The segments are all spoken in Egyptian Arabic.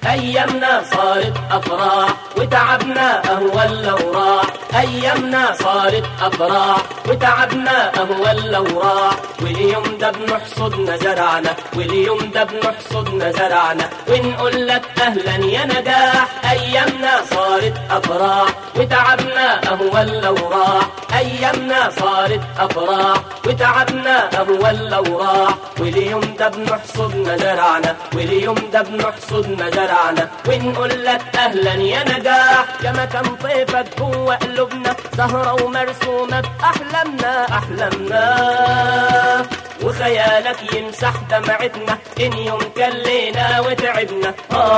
أيامنا صارت أفراح وتعبنا أهون لو راح أيامنا صارت أفراح وتعبنا أهون لو راح واليوم ده بنحصدنا زرعنا واليوم ده بنحصدنا زرعنا ونقول لك أهلا يا نجاح أيامنا صارت أفراح وتعبنا أهون لو راح أيامنا صارت أفراح وتعبنا أهون لو راح واليوم ده بنحصدنا زرعنا واليوم ده بنحصدنا زرعنا ونقول لك أهلا يا نجاح يا مكان طيفك جوه قلوبنا زهرة ومرسومة بأحلامنا أحلامنا وخيالك يمسح دمعتنا إن يوم كلينا وتعبنا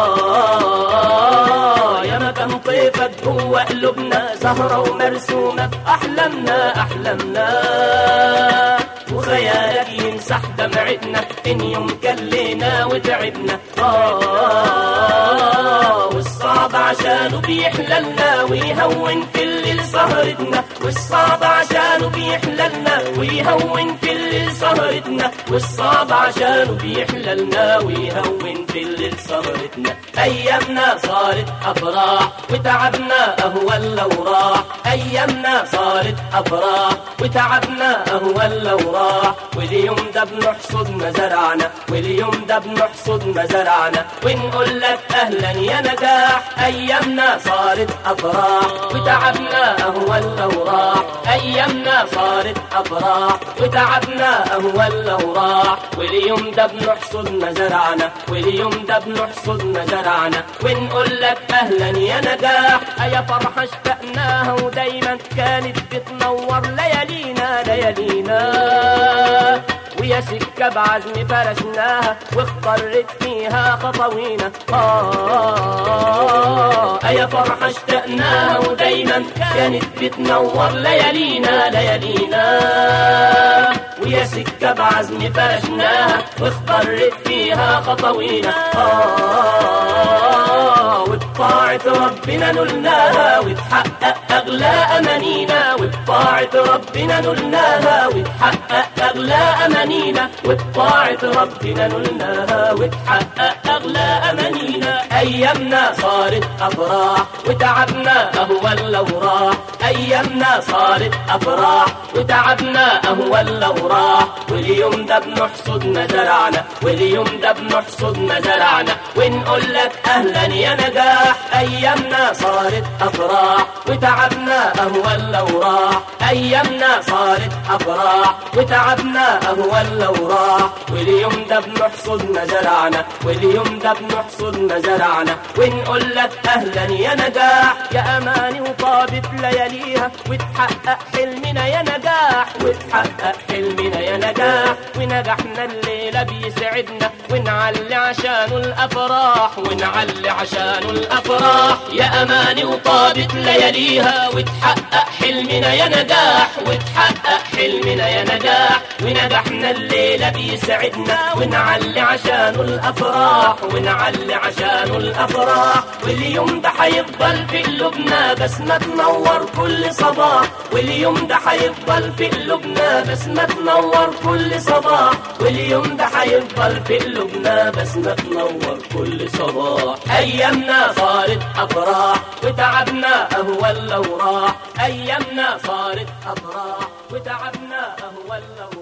آه يا مكان طيفك جوه قلوبنا زهرة ومرسومة بأحلامنا أحلامنا وخيالك يمسح دمعتنا إن يوم كلينا وتعبنا آه والصعب عشانه بيحللنا ويهون في الليل سهرتنا والصعب عشانه بيحللنا ويهون في الليل سهرتنا والصعب عشانه بيحللنا ويهون في الليل سهرتنا أيامنا صارت أفراح وتعبنا أهون لو راح أيامنا صارت أفراح وتعبنا أهون لو راح واليوم ده بنحصدنا زرعنا واليوم ده بنحصدنا زرعنا ونقول لك أهلا يا نجاح أيامنا صارت أفراح وتعبنا أهون لو راح أيامنا صارت أفراح وتعبنا أهون لو راح واليوم ده بنحصدنا زرعنا واليوم ده بنحصدنا زرعنا ونقول لك أهلا يا نجاح يا فرحة اشتقناها ودايما كانت بتنور ليالينا ليالينا ويا سكة بعزم فرشناها واخترت فيها خطوينا آه يا فرحة اشتقناها ودايما كانت بتنور ليالينا ليالينا ويا سكة بعزم فرشناها واخترت فيها خطوينا آه وبطاعة ربنا نلناها وتحقق أغلى أمانينا وبطاعة ربنا نلناها وتحقق أغلى أمانينا وبطاعة ربنا نلناها وتحقق أغلى أمانينا أيامنا صارت أفراح وتعبنا أهون لو راح أيامنا صارت أفراح وتعبنا أهون لو راح واليوم ده بنحصدنا زرعنا واليوم ده بنحصدنا زرعنا ونقول لك أهلا يا نجاح أيامنا صارت أفراح وتعبنا أهون لو راح أيامنا صارت أفراح وتعبنا أهون لو راح واليوم ده بنحصدنا زرعنا واليوم ده بنحصدنا زرعنا ونقول لك أهلا يا نجاح يا أماني وطابت لياليها وتحقق حلمنا يا نجاح وتحقق حلمنا يا نجاح ونجحنا الليلة بيسعدنا ونعلي عشانه الأفراح ونعلي عشانه الأفراح يا أماني وطابت لياليها وتحقق حلمنا يا نجاح وتحقق حلمنا يا نجاح ونجحنا الليلة بيسعدنا ونعلي عشانه الأفراح ونعلي عشانه الأفراح واليوم ده حيفضل في قلوبنا بسمة تنور كل صباح واليوم ده حيفضل في قلوبنا بسمة تنور كل صباح واليوم ده حيفضل في قلوبنا بسمة تنور كل صباح أيامنا صارت أفراح وتعبنا أهون لو راح أيامنا صارت أفراح وتعبنا أهون لو